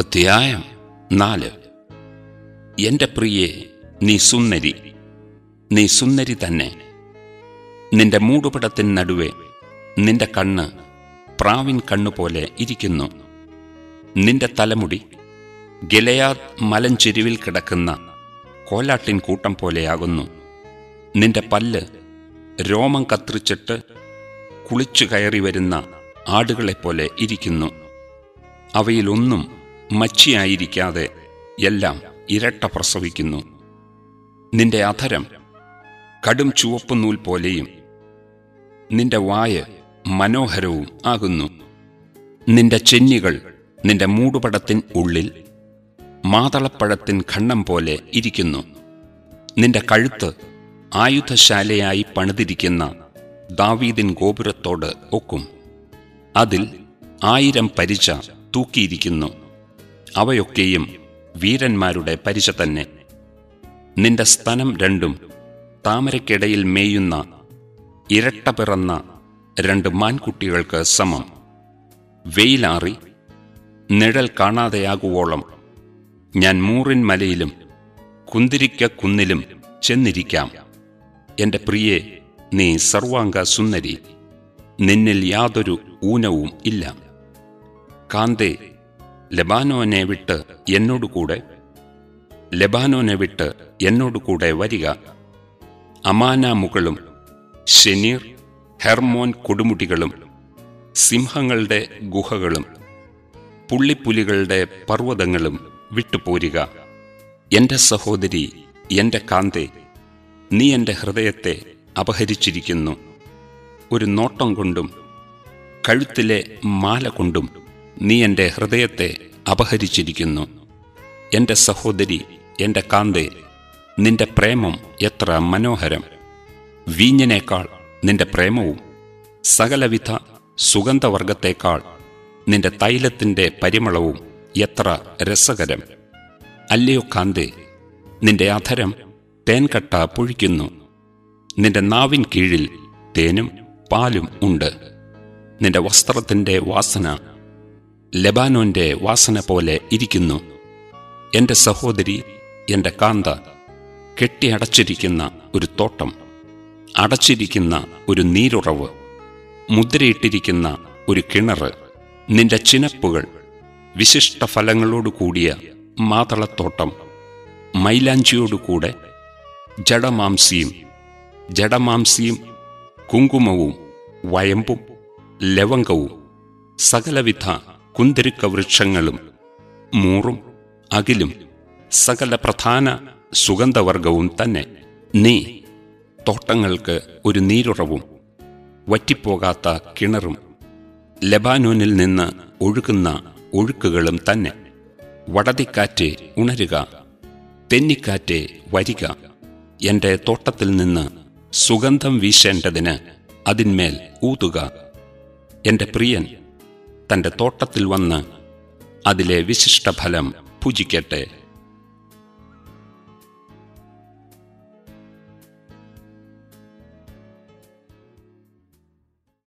അധ്യായം നാല് എന്റെ പ്രിയെ നീ സുന്ദരി നീ സുന്ദരി തന്നെ നിന്റെ മൂടുപടത്തിന് നടുവെ നിന്റെ കണ്ണ് പ്രാവിൻ കണ്ണുപോലെ ഇരിക്കുന്നു നിന്റെ തലമുടി ഗലയാദ് മലഞ്ചെരുവിൽ കിടക്കുന്ന കോലാട്ടിൻ കൂട്ടം പോലെയാകുന്നു നിന്റെ പല്ല് രോമം കത്രിച്ചിട്ട് കുളിച്ചു കയറി വരുന്ന ആടുകളെപ്പോലെ ഇരിക്കുന്നു അവയിലൊന്നും മച്ചിയായിരിക്കാതെ എല്ലാം ഇരട്ട പ്രസവിക്കുന്നു നിന്റെ അധരം കടും ചുവപ്പ് നൂൽ പോലെയും നിന്റെ വായ് മനോഹരവും ആകുന്നു നിന്റെ ചെന്നികൾ നിന്റെ മൂടുപടത്തിൻ ഉള്ളിൽ മാതളപ്പഴത്തിൻ ഖണ്ഡം പോലെ ഇരിക്കുന്നു നിന്റെ കഴുത്ത് ആയുധശാലയായി പണിതിരിക്കുന്ന ദാവീദിൻ ഗോപുരത്തോട് ഒക്കും അതിൽ ആയിരം പരിച തൂക്കിയിരിക്കുന്നു അവയൊക്കെയും വീരന്മാരുടെ പരിച തന്നെ നിന്റെ സ്തനം രണ്ടും താമരയ്ക്കിടയിൽ മേയുന്ന ഇരട്ട പിറന്ന രണ്ട് മാൻകുട്ടികൾക്ക് സമം വെയിലാറി നിഴൽ കാണാതെയാകുവോളം ഞാൻ മൂറിൻ മലയിലും കുന്തിരിക്ക കുന്നിലും ചെന്നിരിക്കാം എന്റെ പ്രിയെ നീ സർവാംഗ സുന്ദരി നിന്നിൽ യാതൊരു ഊനവും ഇല്ല കാന്തേ ലബാനോനെ വിട്ട് എന്നോടുകൂടെ ലബാനോനെ വിട്ട് എന്നോടുകൂടെ വരിക അമാനാമുകളും ഷെനീർ ഹെർമോൻ കൊടുമുടികളും സിംഹങ്ങളുടെ ഗുഹകളും പുള്ളിപ്പുലികളുടെ പർവ്വതങ്ങളും വിട്ടുപോരുക എന്റെ സഹോദരി എന്റെ കാന്തേ നീ എന്റെ ഹൃദയത്തെ അപഹരിച്ചിരിക്കുന്നു ഒരു നോട്ടം കൊണ്ടും കഴുത്തിലെ മാല കൊണ്ടും നീ എന്റെ ഹൃദയത്തെ അപഹരിച്ചിരിക്കുന്നു എന്റെ സഹോദരി എന്റെ കാന്തേ നിന്റെ പ്രേമം എത്ര മനോഹരം വീഞ്ഞിനേക്കാൾ നിന്റെ പ്രേമവും സകലവിധ സുഗന്ധവർഗത്തേക്കാൾ നിന്റെ തൈലത്തിന്റെ പരിമളവും എത്ര രസകരം അല്ലയോ കാന്തേ നിന്റെ അധരം തേൻകട്ട പൊഴിക്കുന്നു നിന്റെ നാവിൻ കീഴിൽ തേനും പാലും ഉണ്ട് നിന്റെ വസ്ത്രത്തിന്റെ വാസന ലബാനോന്റെ വാസന പോലെ ഇരിക്കുന്നു എന്റെ സഹോദരി എന്റെ കാന്ത കെട്ടിയടച്ചിരിക്കുന്ന ഒരു തോട്ടം അടച്ചിരിക്കുന്ന ഒരു നീരുറവ് മുദ്രയിട്ടിരിക്കുന്ന ഒരു കിണറ് നിന്റെ ചിനപ്പുകൾ വിശിഷ്ട ഫലങ്ങളോടു കൂടിയ മാതളത്തോട്ടം മൈലാഞ്ചിയോടുകൂടെ ജഡമാംസിയും ജഡമാംസിയും കുങ്കുമവും വയമ്പും ലവംഗവും സകലവിധ കുന്തിരുക്ക വൃക്ഷങ്ങളും മൂറും അകിലും സകല പ്രധാന സുഗന്ധവർഗവും തന്നെ നീ തോട്ടങ്ങൾക്ക് ഒരു നീരുറവും വറ്റിപ്പോകാത്ത കിണറും ലബാനോനിൽ നിന്ന് ഒഴുകുന്ന ഒഴുക്കുകളും തന്നെ വടതിക്കാറ്റ് ഉണരുക തെന്നിക്കാറ്റ് വരിക എന്റെ തോട്ടത്തിൽ നിന്ന് സുഗന്ധം വീശേണ്ടതിന് അതിന്മേൽ ഊതുക എന്റെ പ്രിയൻ തന്റെ തോട്ടത്തിൽ വന്ന് അതിലെ വിശിഷ്ടഫലം പൂജിക്കട്ടെ